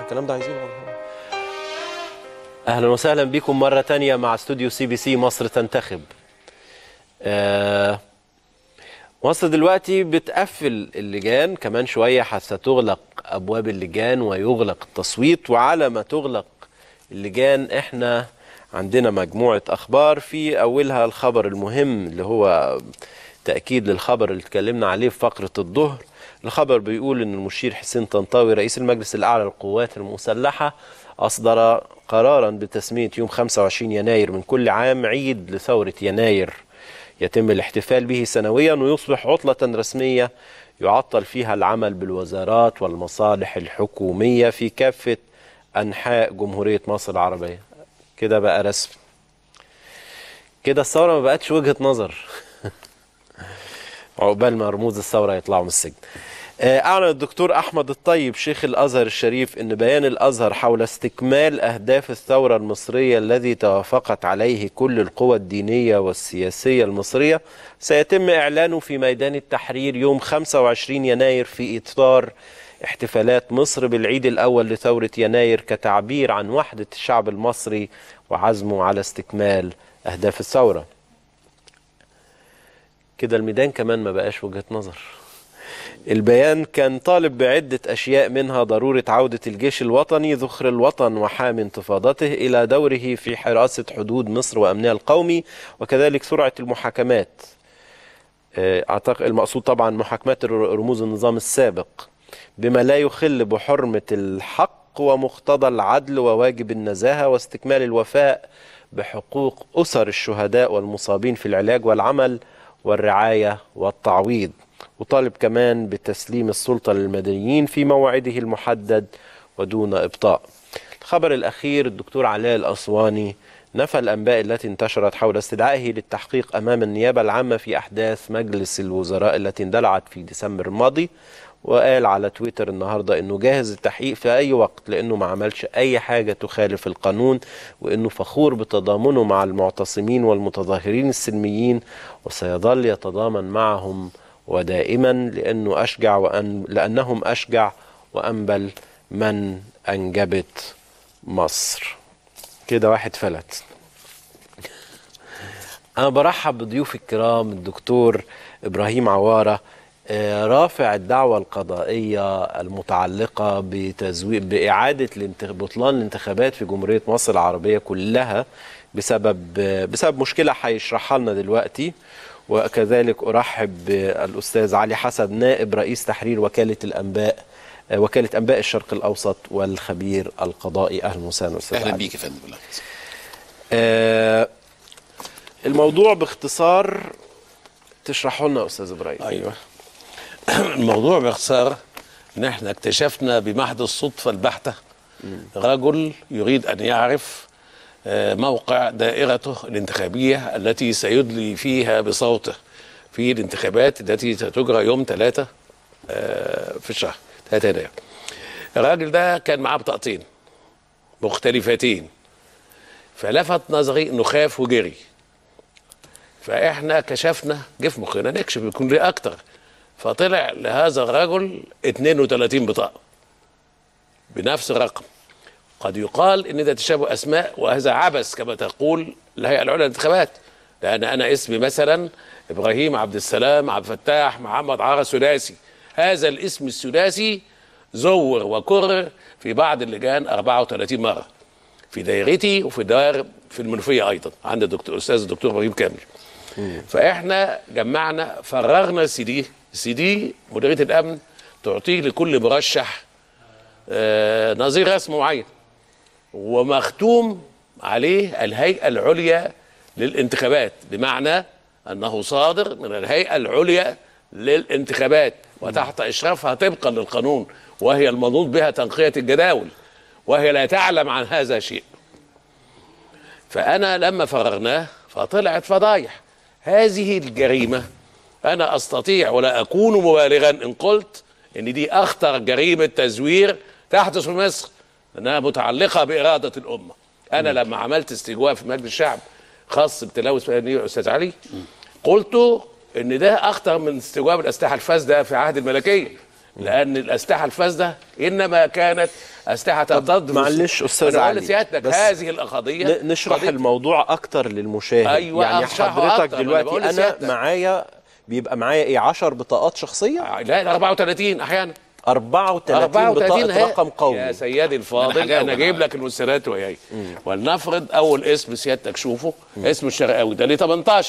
الكلام ده عايزينه اهلا وسهلا بكم مره تانية مع استوديو سي بي سي مصر تنتخب آه مصر دلوقتي بتقفل اللجان كمان شويه هتغلق ابواب اللجان ويغلق التصويت وعلى ما تغلق اللجان احنا عندنا مجموعه اخبار في اولها الخبر المهم اللي هو تاكيد للخبر اللي اتكلمنا عليه في فقره الظهر الخبر بيقول ان المشير حسين طنطاوي رئيس المجلس الاعلى للقوات المسلحه اصدر قرارا بتسميه يوم 25 يناير من كل عام عيد لثوره يناير يتم الاحتفال به سنويا ويصبح عطله رسميه يعطل فيها العمل بالوزارات والمصالح الحكوميه في كافه انحاء جمهوريه مصر العربيه كده بقى رسم كده الثوره ما بقتش وجهه نظر عقبال ما رموز الثوره يطلعوا من السجن أعلن الدكتور أحمد الطيب شيخ الأزهر الشريف أن بيان الأزهر حول استكمال أهداف الثورة المصرية الذي توافقت عليه كل القوى الدينية والسياسية المصرية سيتم إعلانه في ميدان التحرير يوم 25 يناير في إطار احتفالات مصر بالعيد الأول لثورة يناير كتعبير عن وحدة الشعب المصري وعزمه على استكمال أهداف الثورة كده الميدان كمان ما بقاش وجهة نظر البيان كان طالب بعدة أشياء منها ضرورة عودة الجيش الوطني ذخر الوطن وحامي انتفاضته إلى دوره في حراسة حدود مصر وأمنها القومي وكذلك سرعة المحاكمات أعتقد المقصود طبعا محاكمات رموز النظام السابق بما لا يخل بحرمة الحق ومقتضى العدل وواجب النزاهة واستكمال الوفاء بحقوق أسر الشهداء والمصابين في العلاج والعمل والرعاية والتعويض وطالب كمان بتسليم السلطة للمدنيين في موعده المحدد ودون إبطاء الخبر الأخير الدكتور علاء الأسواني نفى الأنباء التي انتشرت حول استدعائه للتحقيق أمام النيابة العامة في أحداث مجلس الوزراء التي اندلعت في ديسمبر الماضي وقال على تويتر النهاردة أنه جاهز التحقيق في أي وقت لأنه ما عملش أي حاجة تخالف القانون وأنه فخور بتضامنه مع المعتصمين والمتظاهرين السلميين وسيظل يتضامن معهم ودائما لأنه أشجع وأن لأنهم أشجع وأنبل من أنجبت مصر كده واحد فلت أنا برحب بضيوف الكرام الدكتور إبراهيم عوارة رافع الدعوة القضائية المتعلقة بتزويق بإعادة بطلان الانتخابات في جمهورية مصر العربية كلها بسبب بسبب مشكلة هيشرحها لنا دلوقتي وكذلك أرحب بالأستاذ علي حسب نائب رئيس تحرير وكالة الأنباء وكالة أنباء الشرق الأوسط والخبير القضائي أهلا وسهلا أستاذ أهلا بيك يا فندم آه الموضوع باختصار تشرحه لنا أستاذ إبراهيم أيوه الموضوع باختصار ان احنا اكتشفنا بمحض الصدفه البحته رجل يريد ان يعرف موقع دائرته الانتخابيه التي سيدلي فيها بصوته في الانتخابات التي ستجرى يوم ثلاثة في الشهر 3 يناير الراجل ده كان معاه بطاقتين مختلفتين فلفت نظري انه خاف وجري فاحنا كشفنا جه في مخنا نكشف يكون ليه اكتر فطلع لهذا الرجل 32 بطاقه بنفس الرقم قد يقال ان ده تشابه اسماء وهذا عبث كما تقول الهيئه العليا للانتخابات لان انا اسمي مثلا ابراهيم عبد السلام عبد الفتاح محمد عاره سداسي هذا الاسم السداسي زور وكرر في بعض اللجان 34 مره في دايرتي وفي دار في المنوفيه ايضا عند الدكتور الاستاذ الدكتور ابراهيم كامل فاحنا جمعنا فرغنا السي دي السي دي مديريه الامن تعطيه لكل مرشح آه نظير رسم معين ومختوم عليه الهيئه العليا للانتخابات بمعنى انه صادر من الهيئه العليا للانتخابات وتحت اشرافها طبقا للقانون وهي المنوط بها تنقيه الجداول وهي لا تعلم عن هذا شيء فانا لما فرغناه فطلعت فضايح هذه الجريمه انا استطيع ولا اكون مبالغا ان قلت ان دي اخطر جريمه تزوير تحدث في مصر لانها متعلقه باراده الامه انا م. لما عملت استجواء في مجلس الشعب خاص بتلوث استاذ علي قلت ان ده اخطر من استجواب الاسلحه الفاسده في عهد الملكيه لان الاسلحه الفاسده انما كانت اسلحه ضد معلش أستاذ أنا بقول علي، لسيادتك بس هذه القضيه ن- نشرح قضية الموضوع اكتر للمشاهد أيوة، يعني أشرحه حضرتك أكتر، ما أنا دلوقتي بقول انا لسيادتك. معايا بيبقى معايا ايه 10 بطاقات شخصيه لا 34 احيانا 34 بطاقه هي- رقم يا قومي سيدي الفاضل أنا هجاوب انا أنا. جايب لك المستندات وياي ولنفرض اول اسم سيادتك شوفه اسمه الشرقاوي ده ليه 18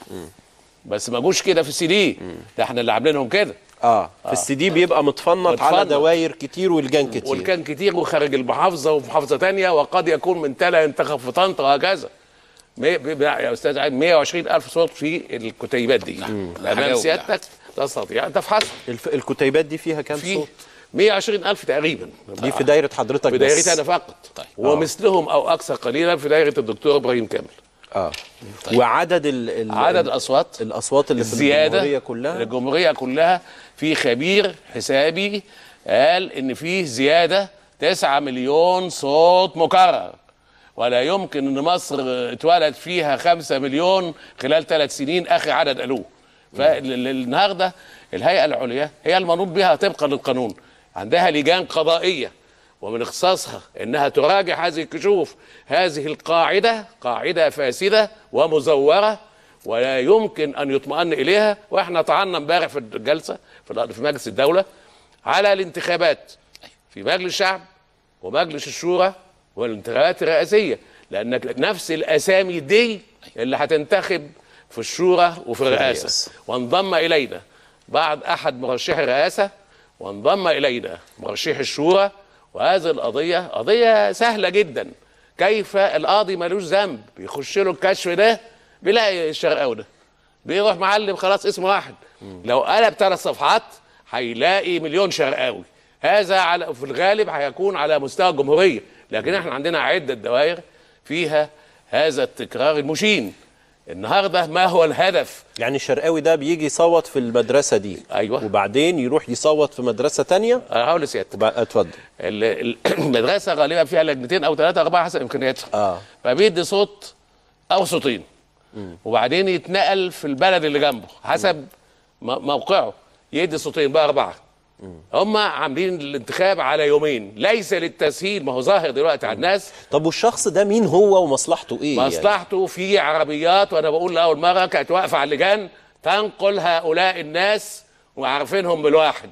بس ما جوش كده في السي دي ده احنا اللي عاملينهم كده اه في السي دي بيبقى متفنط على متفنط. دواير كتير والجان كتير والكان كتير وخارج المحافظه وفي محافظه تانية وقد يكون من تلا ينتخب في طنطا وهكذا مي- بي- يا استاذ عيد 120 الف صوت في الكتيبات دي امام هجاوب سيادتك تستطيع ان تفحص الف... الكتيبات دي فيها كام في صوت 120 الف تقريبا دي في دايره حضرتك في بس دايرتي انا فقط طيب. ومثلهم او اكثر قليلا في دايره الدكتور ابراهيم كامل اه وعدد ال... ال... عدد الاصوات الاصوات اللي في الزياده الجمهوريه كلها الجمهوريه كلها في خبير حسابي قال ان في زياده 9 مليون صوت مكرر ولا يمكن ان مصر اتولد فيها 5 مليون خلال ثلاث سنين اخر عدد قالوه فالنهارده الهيئه العليا هي المنوط بها طبقا للقانون عندها لجان قضائيه ومن اختصاصها انها تراجع هذه الكشوف هذه القاعده قاعده فاسده ومزوره ولا يمكن ان يطمئن اليها واحنا طعنا امبارح في الجلسه في في مجلس الدوله على الانتخابات في مجلس الشعب ومجلس الشورى والانتخابات الرئاسيه لان نفس الاسامي دي اللي هتنتخب في الشورى وفي الرئاسه الرئاسة. وانضم الينا بعد احد مرشحي الرئاسه وانضم الينا مرشح الشورى وهذه القضيه قضيه سهله جدا كيف القاضي ملوش ذنب بيخش له الكشف ده بيلاقي الشرقاوي ده بيروح معلم خلاص اسم واحد لو قلب ثلاث صفحات هيلاقي مليون شرقاوي هذا على في الغالب هيكون على مستوى الجمهوريه لكن احنا عندنا عده دوائر فيها هذا التكرار المشين النهارده ما هو الهدف يعني الشرقاوي ده بيجي يصوت في المدرسه دي أيوة. وبعدين يروح يصوت في مدرسه تانية انا هقول لسيادتك وبع- اتفضل ال- ال- المدرسه غالبا فيها لجنتين او ثلاثه اربعه حسب امكانياتها آه. فبيدي صوت او صوتين وبعدين يتنقل في البلد اللي جنبه حسب م- موقعه يدي صوتين بقى اربعه هم عاملين الانتخاب على يومين ليس للتسهيل ما هو ظاهر دلوقتي على الناس طب والشخص ده مين هو ومصلحته ايه يعني؟ مصلحته في عربيات وانا بقول لاول مره كانت واقفه على اللجان تنقل هؤلاء الناس وعارفينهم بالواحد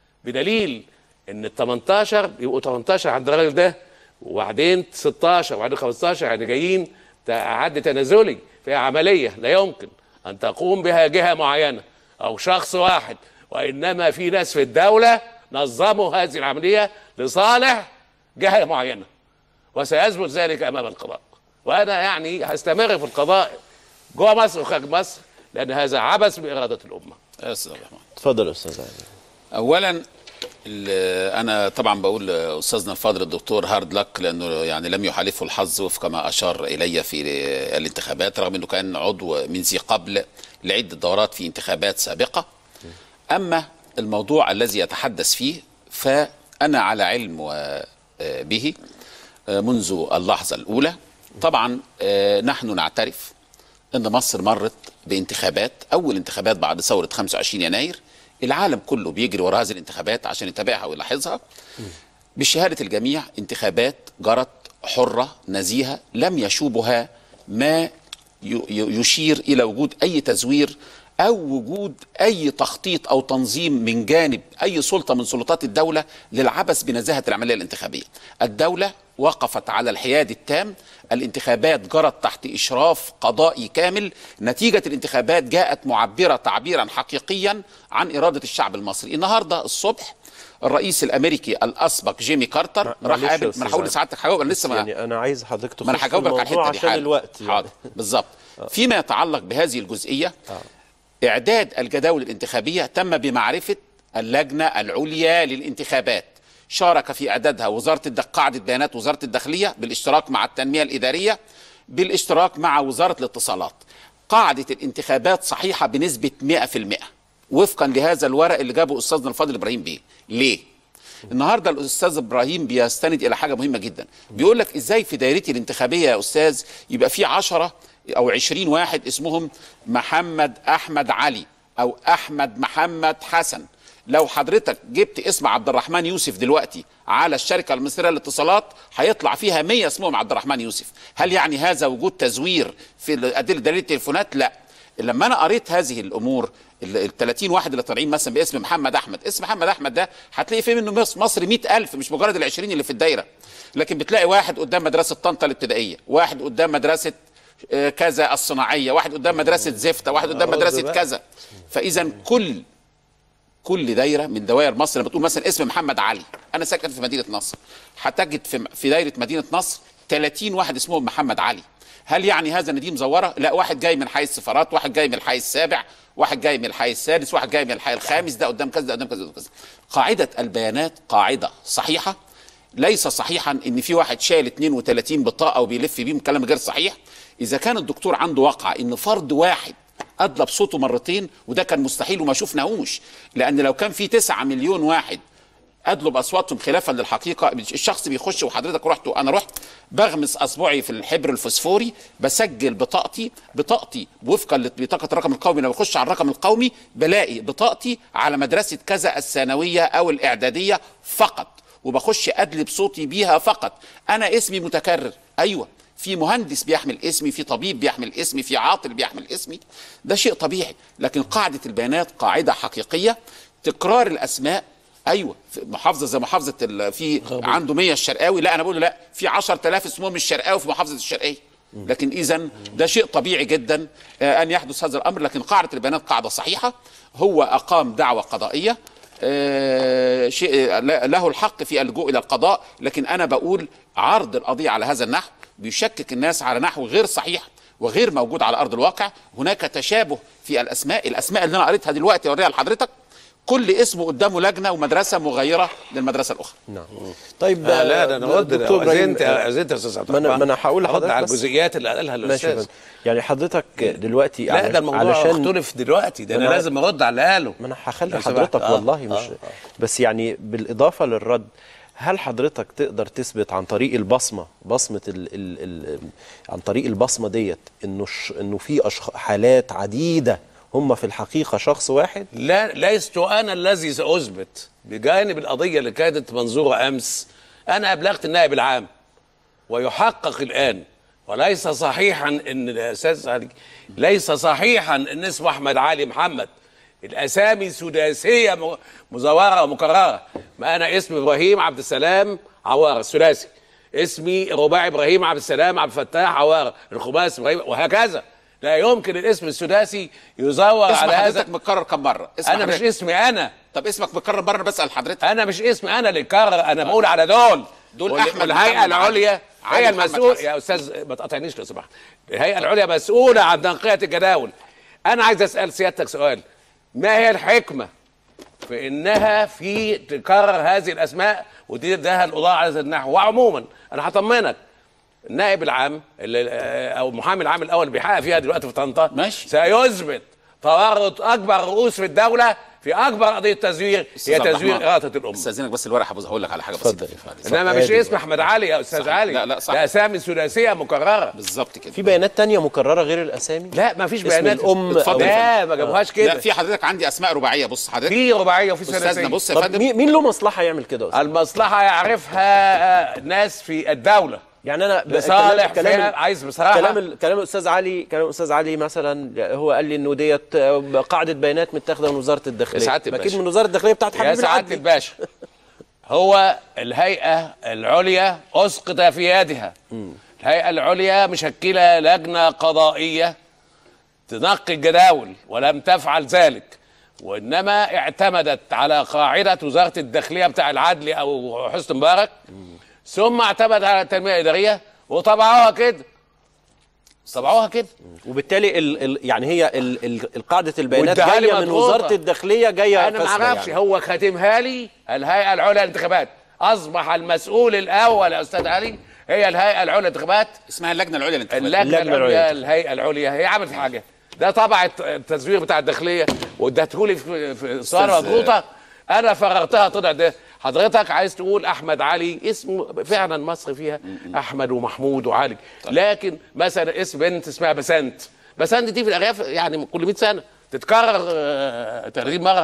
بدليل ان ال 18 يبقوا 18 عند الراجل ده وبعدين 16 وبعدين 15 يعني جايين عد تنازلي فيها عمليه لا يمكن ان تقوم بها جهه معينه او شخص واحد وانما في ناس في الدوله نظموا هذه العمليه لصالح جهه معينه وسيثبت ذلك امام القضاء وانا يعني هستمر في القضاء جوه مصر وخارج مصر لان هذا عبث باراده الامه يا استاذ عبد الرحمن اتفضل يا استاذ علي اولا ال- انا طبعا بقول لاستاذنا الفاضل الدكتور هارد لك لانه يعني لم يحالفه الحظ وفق ما اشار الي في الانتخابات رغم انه كان عضو من ذي قبل لعده دورات في انتخابات سابقه اما الموضوع الذي يتحدث فيه فانا على علم و- به منذ اللحظه الاولى طبعا آه، نحن نعترف ان مصر مرت بانتخابات اول انتخابات بعد ثوره 25 يناير العالم كله بيجري وراء هذه الانتخابات عشان يتابعها ويلاحظها بشهاده الجميع انتخابات جرت حره نزيهه لم يشوبها ما ي- ي- يشير الى وجود اي تزوير او وجود اي تخطيط او تنظيم من جانب اي سلطه من سلطات الدوله للعبث بنزاهه العمليه الانتخابيه. الدوله وقفت على الحياد التام، الانتخابات جرت تحت اشراف قضائي كامل، نتيجه الانتخابات جاءت معبره تعبيرا حقيقيا عن اراده الشعب المصري. النهارده الصبح الرئيس الامريكي الاسبق جيمي كارتر راح معلش يا قابل أستاذ ما انا هقول علي. لسعادتك هجاوب انا لسه ما يعني انا عايز حضرتك ما انا تخش في هجاوبك على الموضوع الحته دي عشان حالا. الوقت يعني. حاضر بالظبط فيما يتعلق بهذه الجزئيه اعداد الجداول الانتخابيه تم بمعرفه اللجنه العليا للانتخابات شارك في اعدادها وزاره الد- قاعده بيانات وزاره الداخليه بالاشتراك مع التنميه الاداريه بالاشتراك مع وزاره الاتصالات قاعده الانتخابات صحيحه بنسبه 100% وفقا لهذا الورق اللي جابه استاذنا الفاضل ابراهيم بيه ليه النهارده الاستاذ ابراهيم بيستند الى حاجه مهمه جدا بيقول لك ازاي في دايرتي الانتخابيه يا استاذ يبقى في 10 او 20 واحد اسمهم محمد احمد علي او احمد محمد حسن لو حضرتك جبت اسم عبد الرحمن يوسف دلوقتي على الشركه المصريه للاتصالات هيطلع فيها 100 اسمهم عبد الرحمن يوسف هل يعني هذا وجود تزوير في ادله دليل التليفونات لا لما انا قريت هذه الامور ال 30 واحد اللي طالعين مثلا باسم محمد احمد اسم محمد احمد ده هتلاقي فيه منه مصر مصر 100000 مش مجرد ال 20 اللي في الدايره لكن بتلاقي واحد قدام مدرسه طنطا الابتدائيه واحد قدام مدرسه آه، كذا الصناعيه واحد قدام مدرسه زفته واحد قدام أعوذ مدرسه بقى. كذا فاذا كل كل دايره من دوائر مصر لما تقول مثلا اسم محمد علي انا ساكن في مدينه نصر هتجد في في دايره مدينه نصر 30 واحد اسمهم محمد علي هل يعني هذا ان دي مزوره لا واحد جاي من حي السفارات واحد جاي من الحي السابع واحد جاي من الحي السادس واحد جاي من الحي الخامس ده قدام كذا ده قدام كذا ده قدام كذا قاعده البيانات قاعده صحيحه ليس صحيحا ان في واحد شايل 32 بطاقه وبيلف بيهم كلام غير صحيح اذا كان الدكتور عنده واقعه ان فرد واحد ادلى بصوته مرتين وده كان مستحيل وما شفناهوش لان لو كان في 9 مليون واحد ادلوا باصواتهم خلافا للحقيقه الشخص بيخش وحضرتك رحت وانا رحت بغمس اصبعي في الحبر الفوسفوري بسجل بطاقتي بطاقتي وفقا لبطاقه الرقم القومي لما بخش على الرقم القومي بلاقي بطاقتي على مدرسه كذا الثانويه او الاعداديه فقط وبخش ادلي بصوتي بيها فقط انا اسمي متكرر ايوه في مهندس بيحمل اسمي في طبيب بيحمل اسمي في عاطل بيحمل اسمي ده شيء طبيعي لكن قاعده البيانات قاعده حقيقيه تكرار الاسماء ايوه في محافظه زي محافظه ال- في عنده 100 الشرقاوي لا انا بقول له لا في 10000 اسمهم الشرقاوي في محافظه الشرقيه لكن اذا ده شيء طبيعي جدا آه، ان يحدث هذا الامر لكن قاعده البيانات قاعده صحيحه هو اقام دعوه قضائيه آه، شيء له الحق في اللجوء الى القضاء لكن انا بقول عرض القضيه على هذا النحو بيشكك الناس على نحو غير صحيح وغير موجود على ارض الواقع هناك تشابه في الاسماء الاسماء اللي انا قريتها دلوقتي اوريها لحضرتك كل اسم قدامه لجنه ومدرسه مغيره للمدرسه الاخرى نعم طيب آه لا ده انا قلت دكتور إبراهيم، اذنت اذنت يا استاذ عبد ما أنا- الرحمن. ما أنا هقول أرد لحضرتك على بس. الجزئيات اللي قالها ماشي يا الاستاذ فندم. يعني حضرتك دلوقتي لا على- ده الموضوع علشان مختلف دلوقتي ده انا أنا- لازم ارد على اللي قاله ما انا هخلي لو سمحت. حضرتك آه، والله مش آه، بس يعني بالاضافه للرد هل حضرتك تقدر تثبت عن طريق البصمه بصمه ال ال ال عن طريق البصمه ديت انه ش انه في أشخ... حالات عديده هم في الحقيقه شخص واحد لا لست انا الذي ساثبت بجانب القضيه اللي كانت منظوره امس انا ابلغت النائب العام ويحقق الان وليس صحيحا ان الاساس علي ليس صحيحا ان اسمه احمد علي محمد الاسامي سداسيه م- مزوره ومكرره ما انا اسمي ابراهيم عبد السلام عواره الثلاثي اسمي رباعي ابراهيم عبد السلام عبد الفتاح عواره الخماسي ابراهيم وهكذا لا يمكن الاسم السداسي يزور اسم على هذا حضرتك متكرر كم مره اسم انا مش حضرتك- اسمي انا طب اسمك متكرر مره انا بسال حضرتك انا مش اسمي انا اللي كرر انا بقول على دول دول وال- أحمد والهيئه محمد العليا علي. هي علي محمد المسؤول حسن. يا استاذ ما تقاطعنيش لو سمحت الهيئه العليا مسؤوله عن تنقيه الجداول انا عايز اسال سيادتك سؤال ما هي الحكمه في انها في تكرر هذه الاسماء ودي ده القضاء على هذا النحو وعموما انا هطمنك النائب العام اللي او المحامي العام الاول اللي بيحقق فيها دلوقتي في طنطا ماشي. سيثبت تورط اكبر رؤوس في الدوله في اكبر قضيه تزوير أستاذ هي عبد تزوير الرحمن، اراده الامه استاذنك بس الورقه حافظ هقول لك على حاجه بسيطه اتفضل. انما مش عادي اسم احمد علي يا استاذ صح. علي لا، لا، صح. ده اسامي ثلاثيه مكرره بالظبط كده في بيانات تانية مكرره غير الاسامي لا ما فيش اسم بيانات الأم اتفضل يا لا فندم. ما جابوهاش لا كده في حضرتك عندي اسماء رباعيه بص حضرتك في رباعيه وفي استاذنا ثلاثيه بص يا طب فندم مين مين له مصلحه يعمل كده أصلاً؟ المصلحه يعرفها ناس في الدوله يعني انا ب- لصالح كلام- فئة عايز بصراحة. كلام ال- كلام الاستاذ علي كلام الاستاذ علي مثلا هو قال لي انه ديت آه، قاعده بيانات متاخده من وزاره الداخليه سعادة اكيد الباشا. من وزاره الداخليه بتاعت يا حبيب سعاده العدلي الباشا هو الهيئه العليا اسقط في يدها الهيئه العليا مشكله لجنه قضائيه تنقي الجداول ولم تفعل ذلك وانما اعتمدت على قاعده وزاره الداخليه بتاع العدل او حسن مبارك ثم اعتمد على التنميه الاداريه وطبعوها كده طبعوها كده وبالتالي ال ال يعني هي ال ال القاعده البيانات واداها لي جايه من مضغوطة. وزاره الداخليه جايه انا ما فاسدة اعرفش يعني. هو خاتمها لي الهيئه العليا للانتخابات اصبح المسؤول الاول يا استاذ علي هي الهيئه العليا للانتخابات اسمها اللجنه العليا للانتخابات اللجنه اللجنة العليا العليا. الهيئه العليا هي عملت حاجه ده طبع الت- التزوير بتاع الداخليه وادته لي في في صوره أستاذ- مضغوطه انا فرغتها طلع ده حضرتك عايز تقول احمد علي اسمه فعلا مصر فيها احمد ومحمود وعلي لكن مثلا اسم بنت اسمها بسنت بسنت دي في الارياف يعني كل 100 سنه تتكرر آه، 30 مره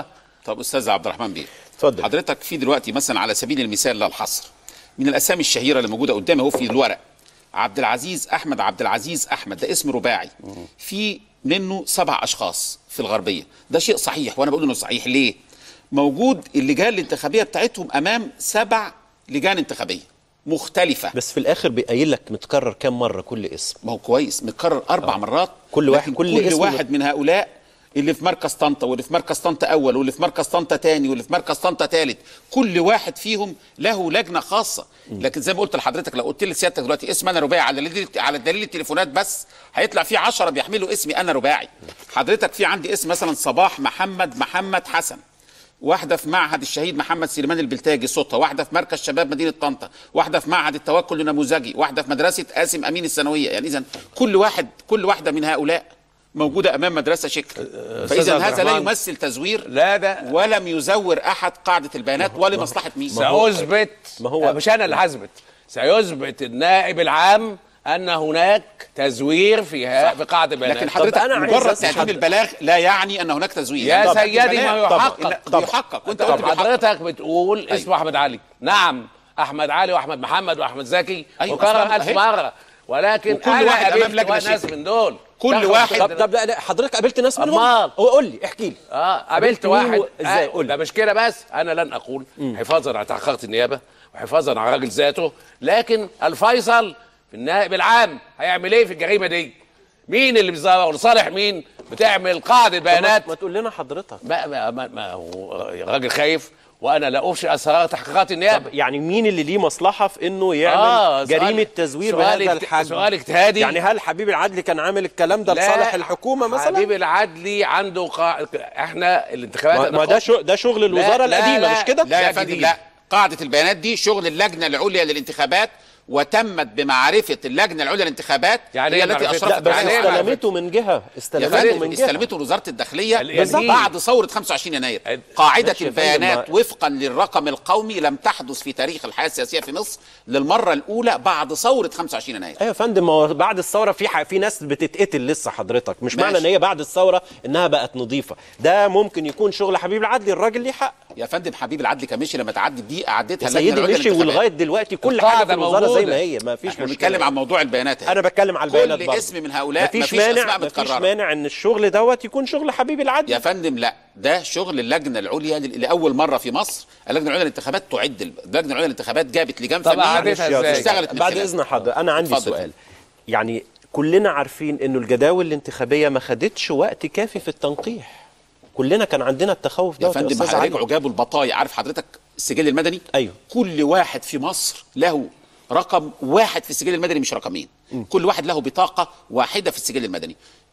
طب استاذ عبد الرحمن بيه اتفضل. حضرتك في دلوقتي مثلا على سبيل المثال لا الحصر من الاسامي الشهيره اللي موجوده قدامي اهو في الورق عبد العزيز احمد عبد العزيز احمد ده اسم رباعي في منه سبع اشخاص في الغربيه ده شيء صحيح وانا بقول انه صحيح ليه موجود اللجان الانتخابيه بتاعتهم امام سبع لجان انتخابيه مختلفه بس في الاخر بيقايل لك متكرر كام مره كل اسم ما هو كويس متكرر اربع مرات كل واحد- لكن كل كل اسم واحد من هؤلاء اللي في مركز طنطا واللي في مركز طنطا اول واللي في مركز طنطا تاني واللي في مركز طنطا تالت كل واحد فيهم له لجنه خاصه لكن زي ما قلت لحضرتك لو قلت لي سيادتك دلوقتي اسم انا رباعي على دليل على دليل التليفونات بس هيطلع فيه 10 بيحملوا اسمي انا رباعي حضرتك في عندي اسم مثلا صباح محمد محمد حسن واحدة في معهد الشهيد محمد سليمان البلتاجي صوتها واحدة في مركز شباب مدينة طنطا واحدة في معهد التوكل النموذجي واحدة في مدرسة قاسم أمين الثانوية يعني إذا كل واحد كل واحدة من هؤلاء موجودة أمام مدرسة شكل فإذا عبد هذا لا الرحمن. يمثل تزوير لا ده ولم يزور أحد قاعدة البيانات ولمصلحة مين سيثبت ما هو- مش انا اللي هثبت سيثبت النائب العام ان هناك تزوير في ها في قاعده البيانات لكن حضرتك أنا عايز مجرد أسأل تقديم حضرتك. البلاغ لا يعني أن هناك تزوير يا طب سيدي ما البلاغ- يحقق طبعا. بيحقق وانت قلت طب بيحقق. حضرتك بتقول اسمه احمد علي نعم احمد علي واحمد محمد واحمد زكي أيوة، وكرم أصلاً الف أهي. مره ولكن وكل انا واحد أمام قابلت لجنة ناس شكل. من دول كل دخلوا واحد- طب طب لا لا حضرتك قابلت ناس منهم أمال. هو قول لي احكي لي اه قابلت مين واحد و- ازاي؟ آه، قول ده لي. مش كده بس انا لن اقول حفاظا على تحقيقات النيابه وحفاظا على الراجل ذاته لكن الفيصل في النائب العام هيعمل ايه في الجريمه دي؟ مين اللي بيزور لصالح مين بتعمل قاعده طب ما- بيانات ما تقول لنا حضرتك ما ما ما, ما هو راجل خايف وانا لا افشي اسرار تحقيقات النيابه يعني مين اللي ليه مصلحه في انه يعمل آه، سؤال- جريمه تزوير سؤال بهذا اجت- الحجم سؤال اجتهادي. يعني هل حبيب العدلي كان عامل الكلام ده لا، لصالح الحكومه مثلا حبيب العدلي عنده قا... احنا الانتخابات ما, ما ده شو ده شغل الوزاره لا، القديمه لا، مش كده لا يا لا فندم جديد. لا قاعدة البيانات دي شغل اللجنة العليا للانتخابات وتمت بمعرفة اللجنة العليا للانتخابات يعني هي إيه التي معرفتها؟ لا أشرفت بس يعني عليها إيه استلمته من جهه يا استلمته فندم من جهه استلمته وزارة الداخلية اليمين. بعد ثورة 25 يناير ال- قاعدة ماشي يا فندم، البيانات ما- وفقا للرقم القومي لم تحدث في تاريخ الحياة السياسية في مصر للمرة الأولى بعد ثورة 25 يناير ايوه يا فندم ما هو بعد الثوره في ح... في ناس بتتقتل لسه حضرتك مش ماشي. معنى ان هي بعد الثوره انها بقت نظيفه ده ممكن يكون شغل حبيب العدلي الراجل ليه حق يا فندم حبيب العدل كان مشي لما تعدي الدقيقة عدتها يا اللجنة سيدي العليا مشي للانتخابات. ولغايه دلوقتي كل حاجه القاعدة في الوزاره زي موجودة. ما هي ما فيش احنا مشكله بنتكلم عن موضوع البيانات اهي. انا بتكلم على البيانات كل برضه. اسم من هؤلاء مفيش مفيش مانع أسماء مفيش متكررة. مانع ان الشغل دوت يكون شغل حبيب العدلي يا فندم لا ده شغل اللجنه العليا ل- لاول مره في مصر اللجنه العليا للانتخابات تعد ال- اللجنه العليا للانتخابات جابت لجان طب فنيه قعدتها يا إزاي؟ أستاذ، اشتغلت من بعد خلالها. اذن حضرتك انا عندي اتفضل. سؤال يعني كلنا عارفين انه الجداول الانتخابيه ما خدتش وقت كافي في التنقيح كلنا كان عندنا التخوف يا ده فندم هيرجعوا جابوا البطايق عارف حضرتك السجل المدني أيوه. كل واحد في مصر له رقم واحد في السجل المدني مش رقمين كل واحد له بطاقه واحده في السجل المدني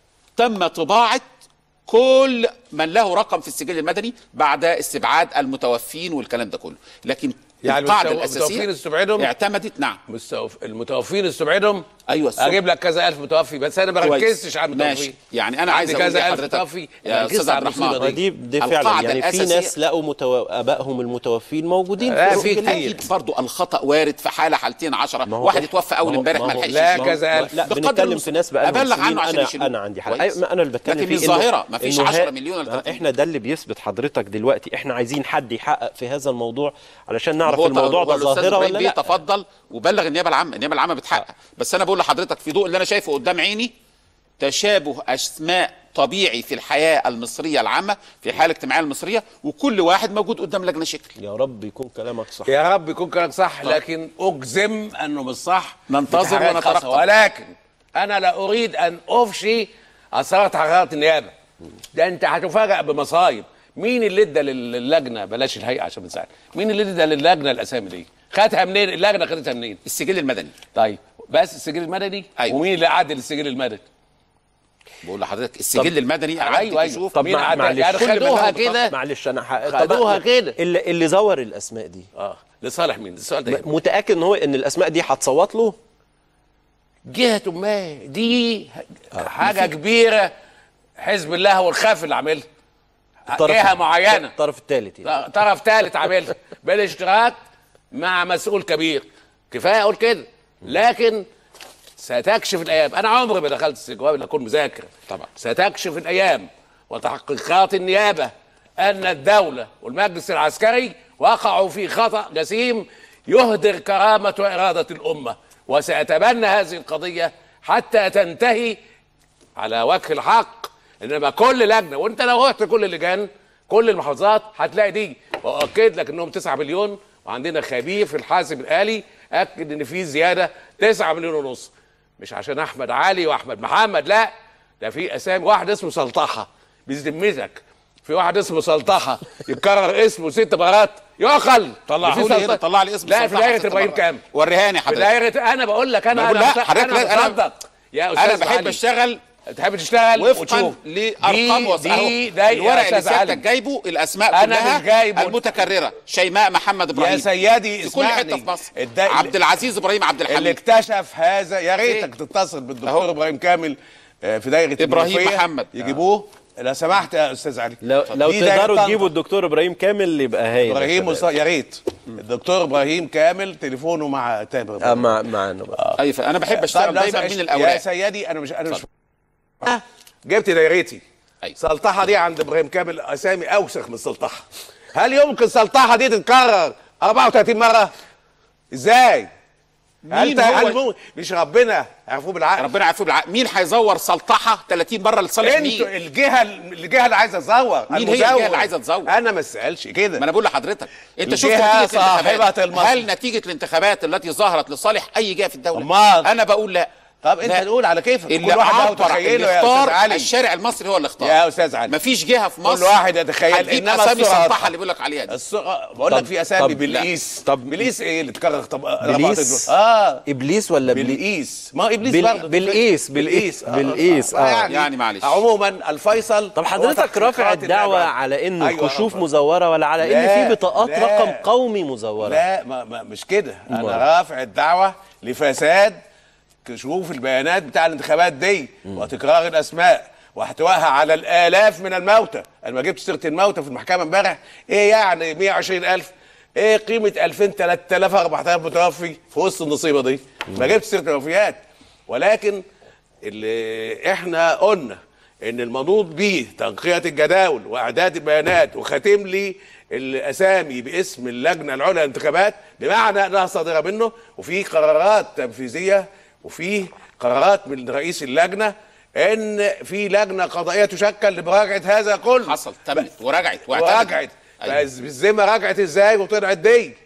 تم طباعه كل من له رقم في السجل المدني بعد استبعاد المتوفين والكلام ده كله لكن يعني القاعده المستو- الاساسيه المتوفين استبعدهم؟ اعتمدت نعم مستوف... المتوفين استبعدهم أيوة، الصبح. اجيب لك كذا الف متوفي بس انا ما كويس. ركزتش على ماشي. المتوفين يعني أنا عايز عندي أقول كذا الف لحضرتك متوفي يا ركزت أستاذ على عبد الرحمن. المصيبة دي دي فعلا القاعدة يعني في الأساسية- ناس لقوا متو... ابائهم المتوفين موجودين لا، في في السجل. كتير. اكيد برضه الخطا وارد في حاله حالتين عشرة ما هو واحد ده- يتوفى اول ما هو- امبارح ما ما هو- لحقش لا يشيل. كذا ألف. لا بقدر بنتكلم المس- في ناس بقى ابلغ عنه عشان انا يشيلوه. انا عندي حق كويس. أيوة، ما انا اللي بتكلم لكن فيه مش إنه- ظاهرة، ما فيش إنه 10 ها- مليون ولا ما 30. احنا ده اللي بيثبت حضرتك دلوقتي احنا عايزين حد يحقق في هذا الموضوع علشان نعرف هو الموضوع هو ده الأستاذ ظاهره إبراهيم ولا بيه لا تفضل وبلغ النيابه العامه النيابه العامه بتحقق بس انا بقول لحضرتك في ضوء اللي انا شايفه قدام عيني تشابه اسماء طبيعي في الحياه المصريه العامه في الحياه الاجتماعيه المصريه وكل واحد موجود قدام لجنه شكل يا رب يكون كلامك صح يا رب يكون كلامك صح لكن اجزم انه مش صح ننتظر في حاجات ونترقب. خاصة. ولكن انا لا اريد ان افشي اسرار تحقيقات النيابه ده انت هتفاجئ بمصايب مين اللي ادى للجنه بلاش الهيئه عشان بنساعد مين اللي ادى للجنه الاسامي دي خدها منين اللجنه خدتها منين السجل المدني طيب بس السجل المدني أيوة. ومين اللي عدل السجل المدني بقول لحضرتك السجل المدني قعدت أيوة، أيوة. تشوف طب مين مع- عدل؟ معلش يعني كل من خدوها له كده معلش انا ح... خدوها كده. اللي اللي زور الاسماء دي اه لصالح مين السؤال ده متاكد ان هو ان الاسماء دي هتصوت له جهة ما دي حاجة كبيرة حزب الله والخاف اللي عاملها جهة معينة الطرف الثالث يعني طرف ثالث عاملها بالاشتراك مع مسؤول كبير كفاية أقول كده لكن ستكشف الأيام أنا عمري ما دخلت السجواب إلا أكون مذاكر طبعا. ستكشف الأيام وتحقيقات النيابة ان الدوله والمجلس العسكري وقعوا في خطا جسيم يهدر كرامه واراده الامه وسيتبنى هذه القضيه حتى تنتهي على وجه الحق انما كل لجنه وانت لو رحت كل اللجان كل المحافظات هتلاقي دي واؤكد لك انهم 9 مليون وعندنا خبير في الحاسب الالي اكد ان في زياده 9 مليون ونص مش عشان احمد علي واحمد محمد لا ده في اسامي واحد اسمه سلطحه بذمتك في واحد اسمه سلطحه يتكرر اسمه ست مرات يعقل طلعه في لي سلطحة. هنا طلع لي اسم لا في سلطحة دايره ست ابراهيم مرات. كامل وريهاني في حضرتك دايره انا بقول لك انا ما بقول انا لا، حضرتك انا لا، أنا- مصدق يا انا استاذ بحب علي. اشتغل تحب تشتغل وفقا وتشوف. لارقام دي وثائق دي ده الورق اللي يا أستاذ سيادتك علي. جايبه الاسماء أنا كلها مش جايبه. المتكرره شيماء محمد ابراهيم يا سيدي في كل حته اسمعني. في مصر الدا- عبد العزيز ابراهيم عبد اللي الحميد اكتشف هذا يا ريتك إيه؟ تتصل بالدكتور ابراهيم كامل آه، في دايره إبراهيم المنوفية. محمد. يجيبوه لو سمحت يا استاذ علي لو, لو دي دايرة تقدروا طنطا. تجيبوا الدكتور ابراهيم كامل يبقى هايل يا ابراهيم شباب. مصطفى يا ريت الدكتور ابراهيم كامل تليفونه مع تامر آه مع معانا بقى ايوه انا بحب اشتغل طيب لو دايما سأشت- من يا الاوراق سيدي انا مش انا مش آه، جبت دايرتي أيوة. سلطحه دي عند ابراهيم كامل اسامي اوسخ من سلطحه هل يمكن سلطحه دي تتكرر 34 مره ازاي هل مين ت- هو- هل مو- مش ربنا عرفوه بالعقل ربنا يعفو بالعقل مين هيزور سلطحه 30 مره لصالح انتوا مين الجهه الجهه اللي عايزه تزور مين هي المزور. الجهة اللي عايزة تزور؟ انا ما اسالش كده ما انا بقول لحضرتك انت شفت الجهة نتيجه الانتخابات صاحبة المصر. هل نتيجه الانتخابات التي ظهرت لصالح اي جهه في الدوله أمال؟ انا بقول لا طب انت لا. تقول على كيفك اللي كل واحد له عبر تخيله اللي يا استاذ اختار علي الشارع المصري هو اللي اختار يا استاذ علي مفيش جهه في مصر واحد يتخيل هتجيب إنما اسامي الصورة سلطحه واضحة. اللي بيقول لك عليها دي الصورة بقول لك طب- في اسامي طب- بالقيس لا. طب بالقيس ايه اللي اتكرر طب بليس؟ اه ابليس ولا بليس بالقيس ما هو ابليس بال- برضه بالقيس- بالقيس بالقيس، آه. يعني معلش. عموما الفيصل طب حضرتك رافع الدعوة على انه أيوة كشوف رافع. مزورة ولا على ان لا، في بطاقات لا. رقم قومي مزورة لا ما ما مش كده انا أمال. رافع الدعوه لفساد كشوف البيانات بتاع الانتخابات دي وتكرار الاسماء واحتوائها على الالاف من الموتى انا ما جبت سيره الموتى في المحكمه امبارح ايه يعني 120000 ايه قيمه 2000 3000 4000 متوفي في وسط النصيبه دي ما جبت سيره الوفيات ولكن اللي احنا قلنا ان المنوط به تنقية الجداول واعداد البيانات وختم لي الاسامي باسم اللجنه العليا للانتخابات بمعنى انها صادره منه وفي قرارات تنفيذيه وفي قرارات من رئيس اللجنه ان في لجنه قضائيه تشكل لمراجعه هذا كله حصل تمت ورجعت واعتمدت. وراجعت أيوة. بس بالذمه رجعت ازاي وطلعت دي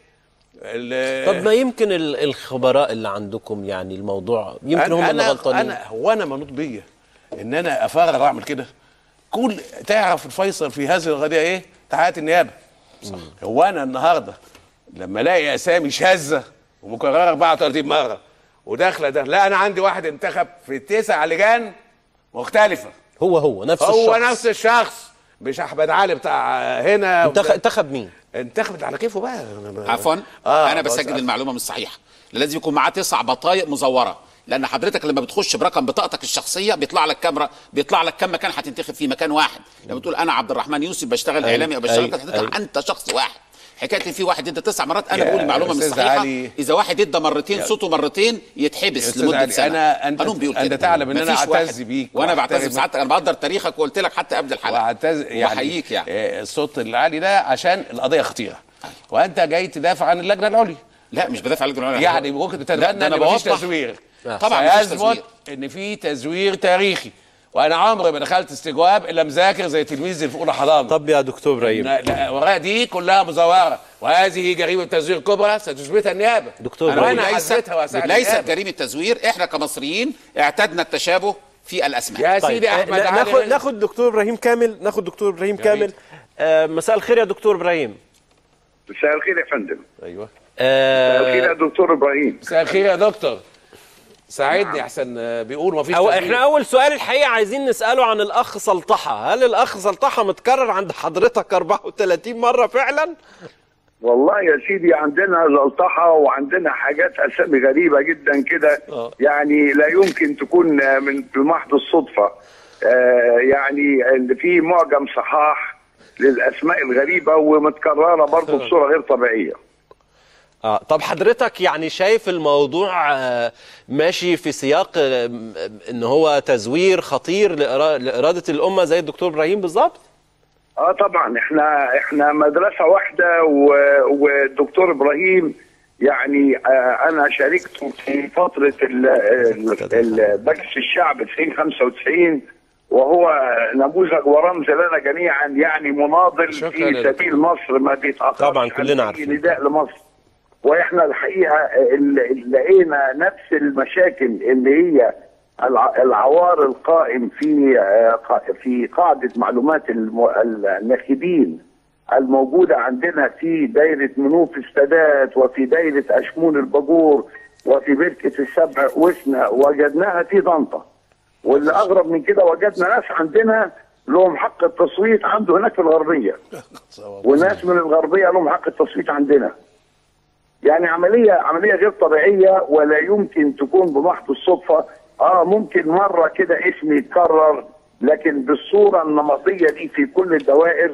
ال- طب ما يمكن ال- الخبراء اللي عندكم يعني الموضوع يمكن هم اللي غلطانين انا هو انا منوط بيا ان انا افرغ اعمل كده كل تعرف الفيصل في هذه القضيه ايه؟ تحقيقات النيابه صح. هو انا النهارده لما الاقي اسامي شاذه ومكرره 34 مره وداخله ده لا انا عندي واحد انتخب في تسع لجان مختلفه هو هو نفس هو الشخص نفس الشخص مش احمد علي بتاع هنا انتخ- انتخب مين؟ انتخبت على كيفه بقى عفوا آه، انا بس- بسجل المعلومه مش صحيحه لازم يكون معاه تسع بطايق مزوره لان حضرتك لما بتخش برقم بطاقتك الشخصيه بيطلع لك كاميرا بيطلع لك كم مكان هتنتخب فيه مكان واحد لما تقول انا عبد الرحمن يوسف بشتغل أيوة، اعلامي او بشتغل أيوة، كده هتطلع أيوه. انت شخص واحد حكايه ان في واحد ادى تسع مرات انا يا بقول المعلومه مش أستاذ صحيحه علي. اذا واحد ادى مرتين صوته مرتين يتحبس أستاذ لمده علي، سنه أنا- أنت- قانون بيقول أنت كده تعلم إن أنا مفيش أعتز واحد. بيك وانا بعتز وأحترم- بسعادتك انا بقدر تاريخك وقلت لك حتى قبل الحلقه واعتز يعني وأحييك يعني آه، الصوت العالي ده عشان القضيه خطيره وانت جاي تدافع عن اللجنه العليا لا مش بدافع عن اللجنه العليا. يعني ممكن لا، تتغنى ده ان أنا مفيش بوضح. تزوير طبعا مفيش سيثبت تزوير ان في تزوير تاريخي وانا عمري ما دخلت استجواب الا مذاكر زي تلميذ اللي في اولى حضانه طب يا دكتور ابراهيم لا- لا، الأوراق دي كلها مزوره وهذه جريمه تزوير كبرى ستثبتها النيابه دكتور أنا إبراهيم. بقول وانا ليست حسيتها واسعد ليست جريمه تزوير احنا كمصريين اعتدنا التشابه في الاسماء يا طيب سيدي آه، احمد نا- ناخد علي ناخد دكتور ابراهيم كامل ناخد دكتور ابراهيم كامل آه مساء الخير يا دكتور ابراهيم مساء الخير يا فندم ايوه مساء الخير يا آه دكتور ابراهيم مساء الخير يا دكتور ساعدني احسن آه، بيقول مفيش أو تزوير. احنا اول سؤال الحقيقه عايزين نساله عن الاخ سلطحه هل الاخ سلطحه متكرر عند حضرتك 34 مره فعلا والله يا سيدي عندنا زلطحه وعندنا حاجات اسامي غريبه جدا كده آه. يعني لا يمكن تكون آه، من بمحض الصدفه آه، يعني اللي فيه معجم صحاح للاسماء الغريبه ومتكرره برضه بصوره غير طبيعيه اه طب حضرتك يعني شايف الموضوع آه، ماشي في سياق آه، م- ان هو تزوير خطير لإرا- لاراده الامه زي الدكتور ابراهيم بالظبط اه طبعا احنا احنا مدرسه واحده و- والدكتور ابراهيم يعني آه انا شاركته في فتره ال- ال- ال- مجلس الشعب 2095 وهو نموذج ورمز لنا جميعا يعني مناضل شكراً في يا سبيل مصر ما بيتاخرش طبعاً كلنا عن عارفين. نداء لمصر واحنا الحقيقه ال- ال- لقينا نفس المشاكل اللي هي الع- العوار القائم في آه، قا- في قاعده معلومات الم- الناخبين الموجوده عندنا في دايره منوف السادات وفي دايره اشمون الباجور وفي بركه السبع وسنا وجدناها في طنطا واللي اغرب من كده وجدنا ناس عندنا لهم حق التصويت عنده هناك في الغربيه وناس من الغربيه لهم حق التصويت عندنا يعني عمليه عمليه غير طبيعيه ولا يمكن تكون بمحض الصدفه اه ممكن مره كده اسم يتكرر لكن بالصوره النمطيه دي في كل الدوائر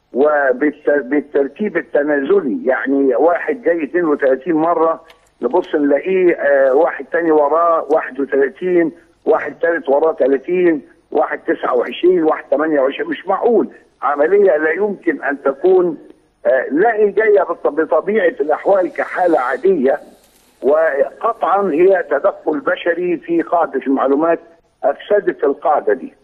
وبالترتيب التنازلي يعني واحد جاي 32 مره نبص نلاقيه آه واحد تاني وراه 31 واحد تالت وراه 30 واحد 29 واحد 28 مش معقول عمليه لا يمكن ان تكون آه، لا هي جايه بط- بطبيعه الاحوال كحاله عاديه وقطعا هي تدخل بشري في قاعده المعلومات افسدت القاعده دي.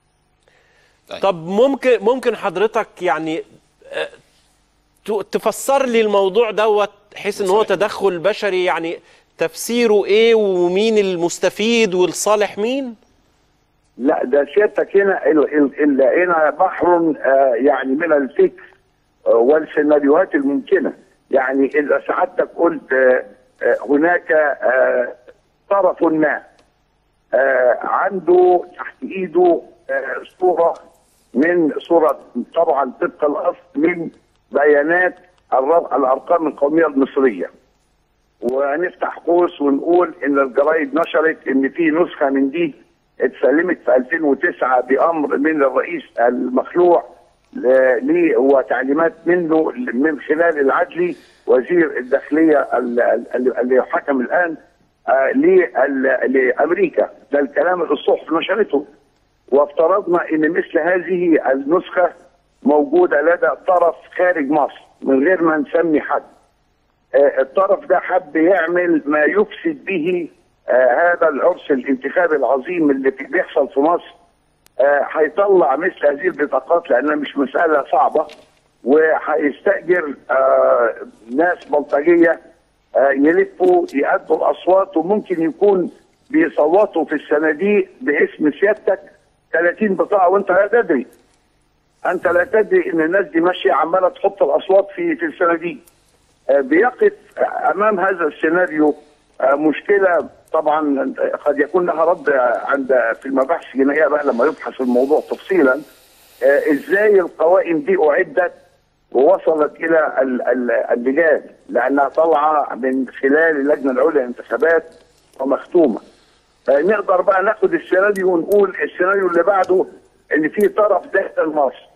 طب ممكن ممكن حضرتك يعني آه، ت- تفسر لي الموضوع دوت حيث ان هو تدخل بشري يعني تفسيره ايه ومين المستفيد والصالح مين؟ لا ده سيادتك هنا ال- ال- ال- هنا بحر آه، يعني من الفكر آه، والسيناريوهات الممكنه يعني اذا سعادتك قلت آه، آه، هناك آه، طرف ما آه، عنده تحت ايده آه، صوره من صوره طبعا طبق الاصل من بيانات الر- الارقام القوميه المصريه ونفتح قوس ونقول ان الجرايد نشرت ان في نسخه من دي اتسلمت في 2009 بامر من الرئيس المخلوع ل- ليه وتعليمات منه من خلال العدلي وزير الداخليه ال- ال- اللي حكم الان آه، لل- لامريكا ده الكلام اللي الصحف نشرته وافترضنا ان مثل هذه النسخه موجوده لدى طرف خارج مصر من غير ما نسمي حد آه، الطرف ده حب يعمل ما يفسد به آه، هذا العرس الانتخابي العظيم اللي في- بيحصل في مصر آه، هيطلع مثل هذه البطاقات لانها مش مساله صعبه وهيستاجر آه، ناس بلطجيه آه، يلفوا يأدوا الاصوات وممكن يكون بيصوتوا في الصناديق باسم سيادتك 30 بطاقه وانت لا تدري انت لا تدري ان الناس دي ماشيه عماله تحط الاصوات في في الصناديق آه، بيقف امام هذا السيناريو آه، مشكله طبعا قد يكون لها رد عند في المباحث الجنائيه بقى لما يبحث الموضوع تفصيلا آه، ازاي القوائم دي اعدت ووصلت الى ال- ال- اللجان لانها طالعه من خلال اللجنه العليا للانتخابات ومختومه آه، نقدر بقى ناخد السيناريو ونقول السيناريو اللي بعده ان في طرف داخل مصر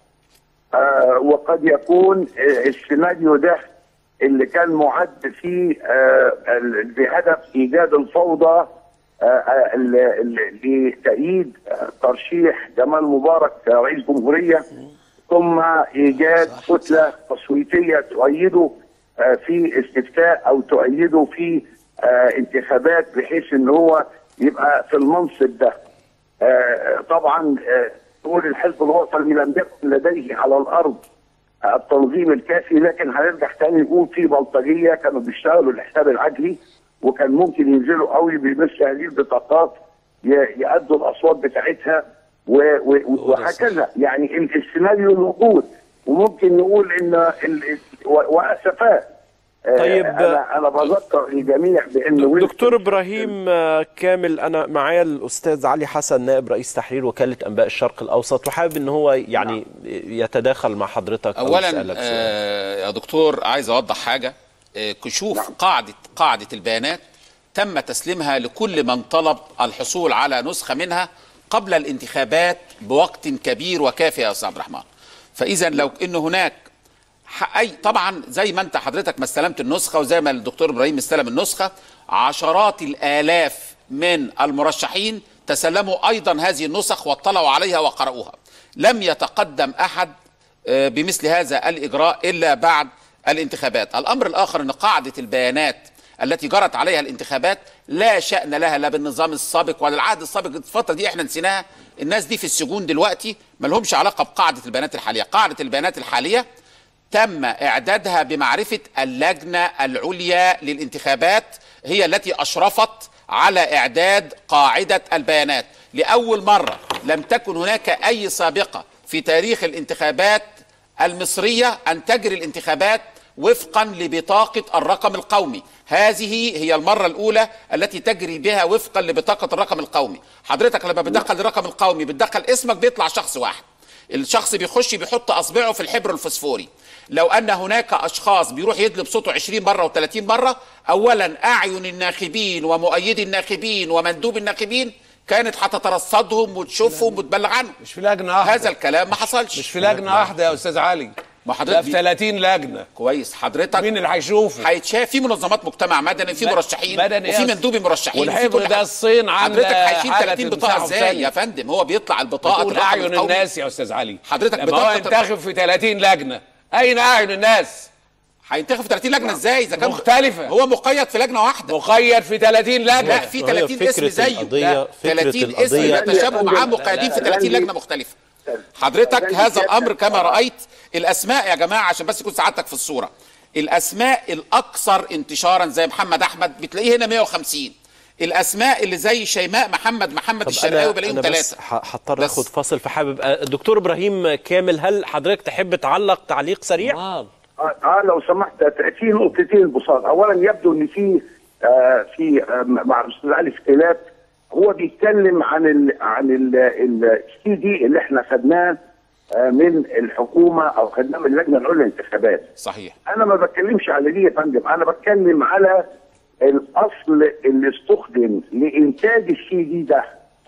آه وقد يكون آه السيناريو ده اللي كان معد فيه آه ال- بهدف ايجاد الفوضى آه آه ال- ال- لتأييد آه ترشيح جمال مبارك كرئيس جمهورية ثم ايجاد كتلة تصويتية تؤيده آه في استفتاء او تؤيده في آه انتخابات بحيث ان هو يبقى في المنصب ده آه، طبعا آه، تقول الحزب الوطني لم يكن لديه على الارض التنظيم الكافي لكن هنرجع تاني نقول في بلطجيه كانوا بيشتغلوا الحساب العدلي وكان ممكن ينزلوا قوي بمثل هذه البطاقات ي- يأدوا الاصوات بتاعتها و- و- وهكذا يعني ال- السيناريو موجود وممكن نقول ان ال- ال- و- واسفاء آه، طيب، انا انا بذكر الجميع بان ويلسون- دكتور ابراهيم آه، كامل انا معايا الاستاذ علي حسن نائب رئيس تحرير وكاله انباء الشرق الاوسط وحابب ان هو يعني يتداخل مع حضرتك أو اولا يسألك سؤال. آه يا دكتور عايز اوضح حاجه آه كشوف نعم. قاعده قاعده البيانات تم تسليمها لكل من طلب الحصول على نسخه منها قبل الانتخابات بوقت كبير وكافي يا استاذ عبد الرحمن فاذا لو ان هناك ح- اي طبعا زي ما انت حضرتك ما استلمت النسخه وزي ما الدكتور ابراهيم استلم النسخه عشرات الالاف من المرشحين تسلموا ايضا هذه النسخ واطلعوا عليها وقرأوها لم يتقدم احد آه، بمثل هذا الاجراء الا بعد الانتخابات الامر الاخر ان قاعده البيانات التي جرت عليها الانتخابات لا شأن لها لا بالنظام السابق ولا العهد السابق الفترة دي احنا نسيناها الناس دي في السجون دلوقتي ما لهمش علاقة بقاعدة البيانات الحالية قاعدة البيانات الحالية تم إعدادها بمعرفة اللجنة العليا للانتخابات هي التي أشرفت على إعداد قاعدة البيانات لأول مرة لم تكن هناك أي سابقة في تاريخ الانتخابات المصرية أن تجري الانتخابات وفقا لبطاقة الرقم القومي هذه هي المرة الأولى التي تجري بها وفقا لبطاقة الرقم القومي حضرتك لما بتدخل الرقم القومي بتدخل اسمك بيطلع شخص واحد الشخص بيخش بيحط أصبعه في الحبر الفسفوري لو أن هناك أشخاص بيروح يدلب صوته 20 مرة و30 مرة أولا أعين الناخبين ومؤيدي الناخبين ومندوب الناخبين كانت هتترصدهم وتشوفهم وتبلغ عنهم مش في لجنه واحده هذا الكلام ما حصلش مش في لجنه واحده يا استاذ علي ما حضرتك ده في دي- 30 لجنه كويس حضرتك مين اللي هيشوفه هيتشاف في منظمات مجتمع مدني في م- مرشحين مدني وفي يا مندوبي مرشحين وفي والحبر كل ده حاجة. الصين عاملة حضرتك هيشيل حالة 30 بطاقه تمسحه ازاي ثانية. يا فندم هو بيطلع البطاقه تقول الرقم اعين القومي. الناس يا استاذ علي حضرتك لما هو بطاقة- ينتخب في 30 لجنه اين اعين الناس هينتخب في 30 لجنه ازاي اذا كان مختلفة. هو مقيد في لجنه واحده مقيد في 30 لجنه لا في وهي 30 اسم فكرة زيه القضية- لا، فكرة 30 اسم القضية- يتشابهوا معاه لا، لا، مقيدين في لا، 30 لا، لجنه مختلفه حضرتك هذا الامر كما رايت الاسماء يا جماعه عشان بس يكون سعادتك في الصوره الاسماء الاكثر انتشارا زي محمد احمد بتلاقيه هنا 150 الاسماء اللي زي شيماء محمد محمد طب الشرقاوي انا بلاقيهم انا بس ثلاثه ح- هضطر بس. اخد فاصل فحابب آه، الدكتور ابراهيم كامل هل حضرتك تحب تعلق تعليق سريع؟ آه. اه آه، لو سمحت في نقطتين بساط اولا يبدو ان في آه في آه مع الاستاذ علي اختلاف هو بيتكلم عن ال عن السي دي اللي احنا خدناه آه من الحكومه او خدناه من اللجنه العليا للانتخابات صحيح انا ما بتكلمش على دي يا فندم انا بتكلم على الاصل اللي استخدم لانتاج السي دي ده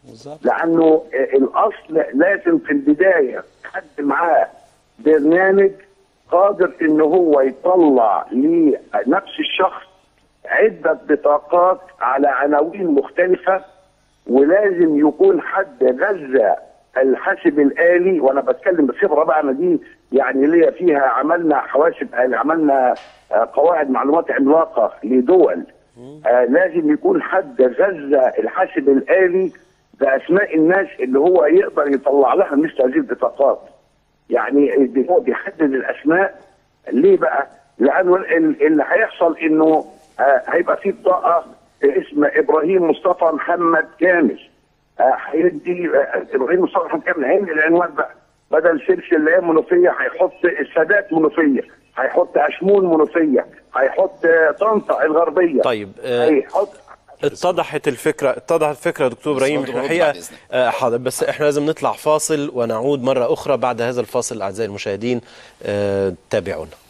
لانه آه، الاصل لازم في البدايه حد معاه برنامج قادر ان هو يطلع لنفس الشخص عده بطاقات على عناوين مختلفه ولازم يكون حد غذى الحاسب الالي وانا بتكلم بخبره بقى انا دي يعني ليا فيها عملنا حواسب آلي عملنا آه، قواعد معلومات عملاقه لدول آه لازم يكون حد غذى الحاسب الالي باسماء الناس اللي هو يقدر يطلع لها مثل هذه البطاقات يعني هو بيحدد الاسماء ليه بقى؟ لانه ال- اللي هيحصل انه آه، هيبقى في بطاقه اسم ابراهيم مصطفى محمد كامل آه، هيدي آه، ابراهيم مصطفى محمد كامل هيدي العنوان بقى بدل سلسله اللي هي منوفيه هيحط السادات منوفيه هيحط اشمون منوفيه هيحط آه، طنطا الغربيه طيب، آه، هيحط اتضحت الفكره اتضحت الفكره يا دكتور ابراهيم برضه برد الحقيقه بعد إذنك. آه، حاضر بس احنا لازم نطلع فاصل ونعود مره اخرى بعد هذا الفاصل اعزائي المشاهدين آه، تابعونا